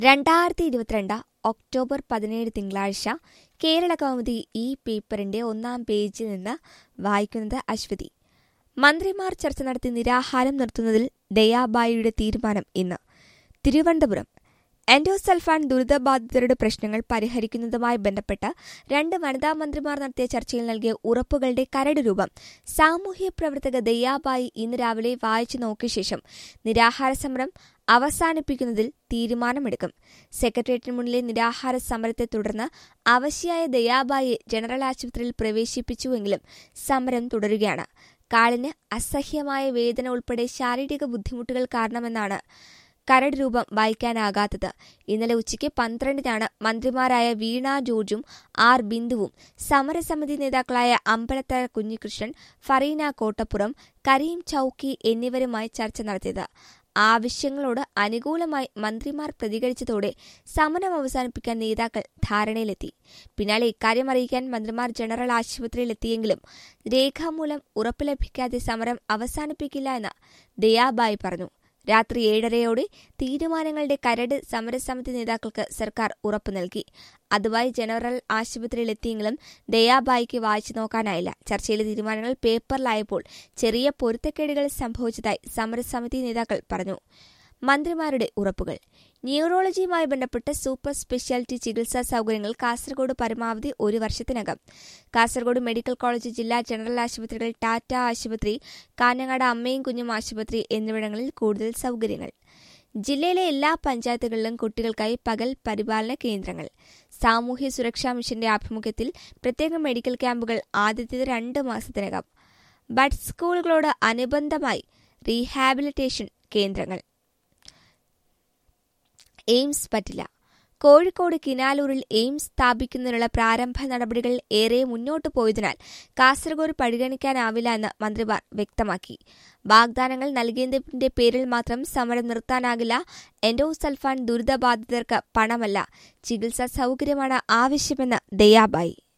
രണ്ടായിരത്തി ഇരുപത്തിരണ്ട് ഒക്ടോബർ പതിനേഴ് തിങ്കളാഴ്ച കേരള കൗമുദി ഈ പേപ്പറിന്റെ ഒന്നാം പേജിൽ നിന്ന് വായിക്കുന്നത് അശ്വതി മന്ത്രിമാർ ചർച്ച നടത്തി നിരാഹാരം നിർത്തുന്നതിൽ ദയാബായിയുടെ തീരുമാനം ഇന്ന് തിരുവനന്തപുരം എൻഡോസൾഫാൻ ദുരിതബാധിതരുടെ പ്രശ്നങ്ങൾ പരിഹരിക്കുന്നതുമായി ബന്ധപ്പെട്ട് രണ്ട് വനിതാ മന്ത്രിമാർ നടത്തിയ ചർച്ചയിൽ നൽകിയ ഉറപ്പുകളുടെ കരട് രൂപം സാമൂഹ്യ പ്രവർത്തക ദയാബായി ഇന്ന് രാവിലെ വായിച്ചു നോക്കിയ ശേഷം നിരാഹാര സമരം അവസാനിപ്പിക്കുന്നതിൽ തീരുമാനമെടുക്കും സെക്രട്ടേറിയറ്റിന് മുന്നിലെ നിരാഹാര സമരത്തെ തുടർന്ന് അവശിയായ ദയാബായിയെ ജനറൽ ആശുപത്രിയിൽ പ്രവേശിപ്പിച്ചുവെങ്കിലും സമരം തുടരുകയാണ് കാലിന് അസഹ്യമായ വേദന ഉൾപ്പെടെ ശാരീരിക ബുദ്ധിമുട്ടുകൾ കാരണമെന്നാണ് കരട് രൂപം വായിക്കാനാകാത്തത് ഇന്നലെ ഉച്ചയ്ക്ക് പന്ത്രണ്ടിനാണ് മന്ത്രിമാരായ വീണ ജോർജും ആർ ബിന്ദുവും സമരസമിതി നേതാക്കളായ അമ്പലത്തറ കുഞ്ഞികൃഷ്ണൻ ഫറീന കോട്ടപ്പുറം കരീം ചൌക്കി എന്നിവരുമായി ചർച്ച നടത്തിയത് ആവശ്യങ്ങളോട് അനുകൂലമായി മന്ത്രിമാർ പ്രതികരിച്ചതോടെ സമരം അവസാനിപ്പിക്കാൻ നേതാക്കൾ ധാരണയിലെത്തി പിന്നാലെ ഇക്കാര്യം അറിയിക്കാൻ മന്ത്രിമാർ ജനറൽ ആശുപത്രിയിലെത്തിയെങ്കിലും രേഖാമൂലം ഉറപ്പ് ലഭിക്കാതെ സമരം അവസാനിപ്പിക്കില്ല എന്ന് ദയാബായി പറഞ്ഞു രാത്രി ഏഴരയോടെ തീരുമാനങ്ങളുടെ കരട് സമരസമിതി നേതാക്കൾക്ക് സർക്കാർ ഉറപ്പു നൽകി അതുമായി ജനറൽ ആശുപത്രിയിലെത്തിയെങ്കിലും ദയാബായിക്ക് വായിച്ചു നോക്കാനായില്ല ചർച്ചയിലെ തീരുമാനങ്ങൾ പേപ്പറിലായപ്പോൾ ചെറിയ പൊരുത്തക്കേടുകൾ സംഭവിച്ചതായി സമരസമിതി നേതാക്കൾ പറഞ്ഞു മന്ത്രിമാരുടെ ഉറപ്പുകൾ ന്യൂറോളജിയുമായി ബന്ധപ്പെട്ട് സൂപ്പർ സ്പെഷ്യാലിറ്റി ചികിത്സാ സൗകര്യങ്ങൾ കാസർഗോഡ് പരമാവധി ഒരു വർഷത്തിനകം കാസർഗോഡ് മെഡിക്കൽ കോളേജ് ജില്ലാ ജനറൽ ആശുപത്രികൾ ടാറ്റ ആശുപത്രി കാഞ്ഞങ്ങാട് അമ്മയും കുഞ്ഞും ആശുപത്രി എന്നിവിടങ്ങളിൽ കൂടുതൽ സൗകര്യങ്ങൾ ജില്ലയിലെ എല്ലാ പഞ്ചായത്തുകളിലും കുട്ടികൾക്കായി പകൽ പരിപാലന കേന്ദ്രങ്ങൾ സാമൂഹ്യ സുരക്ഷാ മിഷന്റെ ആഭിമുഖ്യത്തിൽ പ്രത്യേക മെഡിക്കൽ ക്യാമ്പുകൾ ആദ്യത്തേത് രണ്ട് മാസത്തിനകം ബഡ് സ്കൂളുകളോട് അനുബന്ധമായി റീഹാബിലിറ്റേഷൻ കേന്ദ്രങ്ങൾ എയിംസ് പറ്റില്ല കോഴിക്കോട് കിനാലൂരിൽ എയിംസ് സ്ഥാപിക്കുന്നതിനുള്ള പ്രാരംഭ നടപടികൾ ഏറെ മുന്നോട്ടു പോയതിനാൽ കാസർഗോഡ് പരിഗണിക്കാനാവില്ല എന്ന് മന്ത്രിമാർ വ്യക്തമാക്കി വാഗ്ദാനങ്ങൾ നൽകിയതിന്റെ പേരിൽ മാത്രം സമരം നിർത്താനാകില്ല എൻഡോസൾഫാൻ ദുരിതബാധിതർക്ക് പണമല്ല ചികിത്സാ സൗകര്യമാണ് ആവശ്യമെന്ന് ദയാബായി